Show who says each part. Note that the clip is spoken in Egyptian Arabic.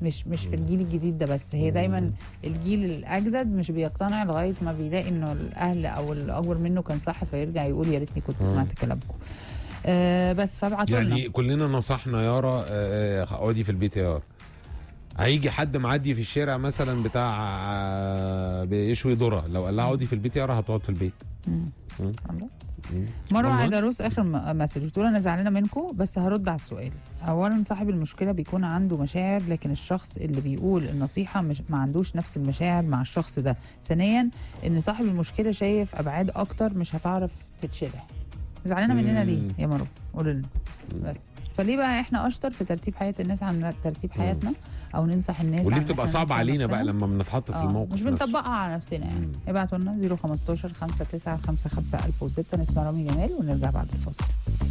Speaker 1: مش مش في الجيل الجديد ده بس هي دايما الجيل الاجدد مش بيقتنع لغايه ما بيلاقي انه الاهل او الاكبر منه كان صح فيرجع يقول يا ريتني كنت سمعت كلامكم آه بس فابعتوا لنا
Speaker 2: يعني كلنا نصحنا يارا آه، آه، اقعدي في البيت يا يارا هيجي حد معدي في الشارع مثلا بتاع آه، بيشوي ذره لو قال لها اقعدي في البيت يارا هتقعد في البيت
Speaker 1: خلاص. مروه
Speaker 2: والله.
Speaker 1: عيدروس اخر م- مسج بتقول انا زعلانه منكم بس هرد على السؤال اولا صاحب المشكله بيكون عنده مشاعر لكن الشخص اللي بيقول النصيحه مش ما عندوش نفس المشاعر مع الشخص ده ثانيا ان صاحب المشكله شايف ابعاد اكتر مش هتعرف تتشرح زعلانه مننا ليه يا مروه قول لنا بس فليه بقى احنا اشطر في ترتيب حياه الناس عن ترتيب حياتنا او ننصح الناس
Speaker 2: واللي
Speaker 1: عن
Speaker 2: بتبقى
Speaker 1: إحنا
Speaker 2: صعبه
Speaker 1: ننصح
Speaker 2: علينا
Speaker 1: نفسنا؟
Speaker 2: بقى لما بنتحط في
Speaker 1: آه،
Speaker 2: الموقف
Speaker 1: مش
Speaker 2: نفسه.
Speaker 1: بنطبقها على نفسنا يعني
Speaker 2: مم.
Speaker 1: ابعتوا لنا 015 59 55 1006 نسمع رامي جمال ونرجع بعد الفاصل